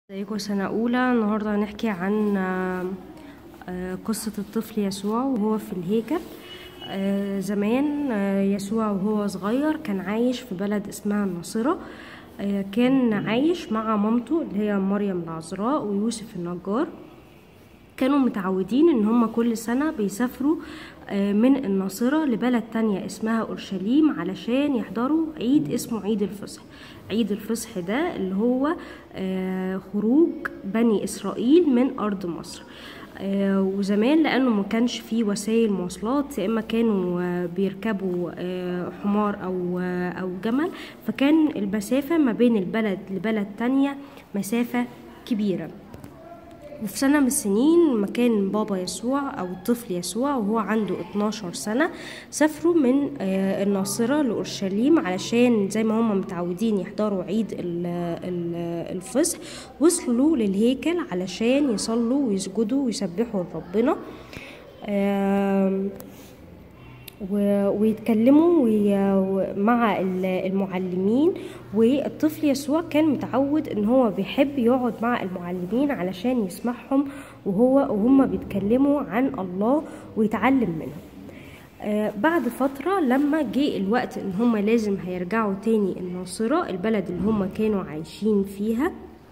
ازيكم سنة أولى النهاردة هنحكي عن آه، آه، قصة الطفل يسوع وهو في الهيكل آه، زمان آه، يسوع وهو صغير كان عايش في بلد اسمها الناصرة آه، كان عايش مع مامته اللي هي مريم العذراء ويوسف النجار كانوا متعودين ان هم كل سنة بيسافروا آه، من الناصرة لبلد تانية اسمها أورشليم علشان يحضروا عيد اسمه عيد الفصح عيد الفصح ده اللي هو آه، خروج بني إسرائيل من أرض مصر آه، وزمان لأنه ما كانش فيه وسائل مواصلات يا إما كانوا آه، بيركبوا آه، حمار أو آه، أو جمل فكان المسافة ما بين البلد لبلد تانية مسافة كبيرة وفي سنة من السنين مكان بابا يسوع أو الطفل يسوع وهو عنده 12 سنة سافروا من آه، الناصرة لأورشليم علشان زي ما هم متعودين يحضروا عيد ال- ال- الفصح وصلوا للهيكل علشان يصلوا ويسجدوا ويسبحوا لربنا آم، و- ويتكلموا وي- مع ال- المعلمين والطفل يسوع كان متعود ان هو بيحب يقعد مع المعلمين علشان يسمعهم وهو وهم بيتكلموا عن الله ويتعلم منهم آه، بعد فترة لما جه الوقت ان هم لازم هيرجعوا تاني الناصرة البلد اللي هم كانوا عايشين فيها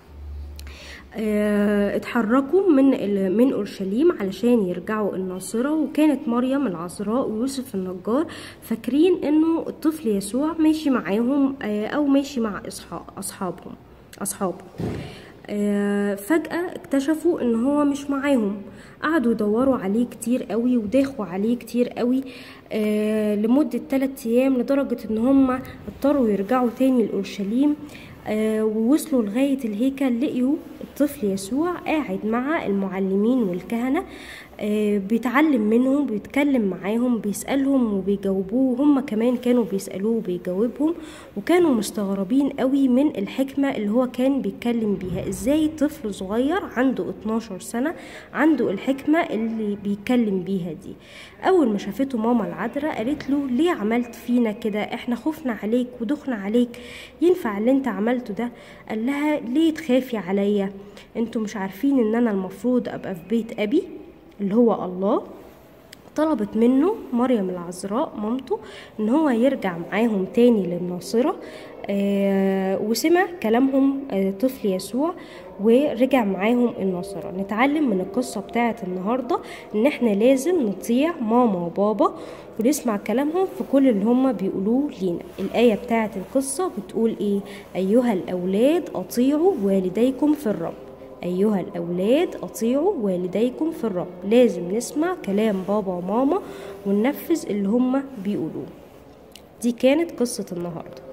آه، اتحركوا من ال- من اورشليم علشان يرجعوا الناصره وكانت مريم العذراء ويوسف النجار فاكرين انه الطفل يسوع ماشي معاهم آه، او ماشي مع أصحا- اصحابهم اصحابه آه، فجأة اكتشفوا ان هو مش معاهم قعدوا يدوروا عليه كتير قوي وداخوا عليه كتير قوي آه، لمدة 3 ايام لدرجة ان هم اضطروا يرجعوا تاني لأورشليم آه، ووصلوا لغاية الهيكل لقيوا الطفل يسوع قاعد مع المعلمين والكهنة آه، بيتعلم منهم بيتكلم معاهم بيسألهم وبيجاوبوه هم كمان كانوا بيسألوه وبيجاوبهم وكانوا مستغربين قوي من الحكمة اللي هو كان بيتكلم بيها ازاي طفل صغير عنده 12 سنة عنده الحكمة اللي بيتكلم بيها دي أول ما شافته ماما العذراء قالت له ليه عملت فينا كده احنا خفنا عليك ودخنا عليك ينفع اللي انت عملته ده قال لها ليه تخافي عليا انتوا مش عارفين ان انا المفروض ابقى في بيت ابي اللي هو الله طلبت منه مريم العذراء مامته ان هو يرجع معاهم تاني للناصرة آه وسمع كلامهم آه طفل يسوع ورجع معاهم الناصرة نتعلم من القصة بتاعت النهاردة ان احنا لازم نطيع ماما وبابا ونسمع كلامهم في كل اللي هما بيقولوه لينا الآية بتاعت القصة بتقول ايه أيها الأولاد أطيعوا والديكم في الرب أيها الأولاد أطيعوا والديكم في الرب لازم نسمع كلام بابا وماما وننفذ اللي هما بيقولوه دي كانت قصة النهاردة